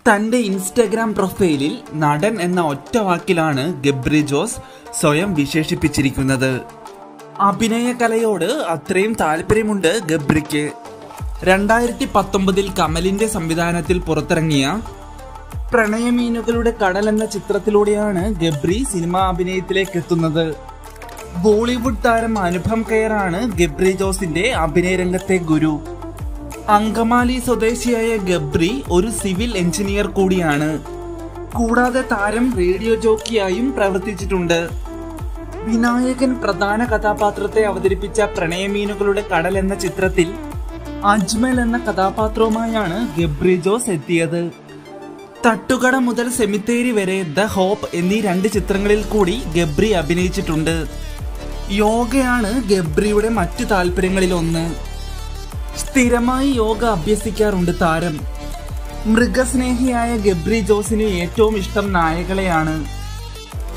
തന്റെ ഇൻസ്റ്റഗ്രാം പ്രൊഫൈലിൽ നടൻ എന്ന ഒറ്റ വാക്കിലാണ് ഗബ്രി ജോസ് സ്വയം വിശേഷിപ്പിച്ചിരിക്കുന്നത് അഭിനയ കലയോട് അത്രയും താല്പര്യമുണ്ട് ഗബ്രിക്ക് രണ്ടായിരത്തി പത്തൊമ്പതിൽ കമലിന്റെ സംവിധാനത്തിൽ പുറത്തിറങ്ങിയ പ്രണയമീനുകളുടെ കടൽ എന്ന ചിത്രത്തിലൂടെയാണ് ഗബ്രി സിനിമാ അഭിനയത്തിലേക്ക് എത്തുന്നത് ബോളിവുഡ് താരം അനുപം കെയറാണ് ഗബ്രി ജോസിന്റെ അഭിനയ രംഗത്തെ ഗുരു അങ്കമാലി സ്വദേശിയായ ഗബ്രി ഒരു സിവിൽ എഞ്ചിനീയർ കൂടിയാണ് കൂടാതെ താരം റേഡിയോ ജോക്കിയായും പ്രവർത്തിച്ചിട്ടുണ്ട് വിനായകൻ പ്രധാന കഥാപാത്രത്തെ അവതരിപ്പിച്ച പ്രണയമീനുകളുടെ കടൽ എന്ന ചിത്രത്തിൽ അജ്മൽ എന്ന കഥാപാത്രവുമായാണ് ഗബ്രി ജോസ് എത്തിയത് തട്ടുകട മുതൽ സെമിത്തേരി വരെ ദ ഹോപ്പ് എന്നീ രണ്ട് ചിത്രങ്ങളിൽ കൂടി ഗബ്രി അഭിനയിച്ചിട്ടുണ്ട് യോഗയാണ് ഗബ്രിയുടെ മറ്റു താല്പര്യങ്ങളിൽ ഒന്ന് സ്ഥിരമായി യോഗ അഭ്യസിക്കാറുണ്ട് താരം മൃഗസ്നേഹിയായ ഗബ്രി ജോസിന് ഏറ്റവും ഇഷ്ടം നായകളെയാണ്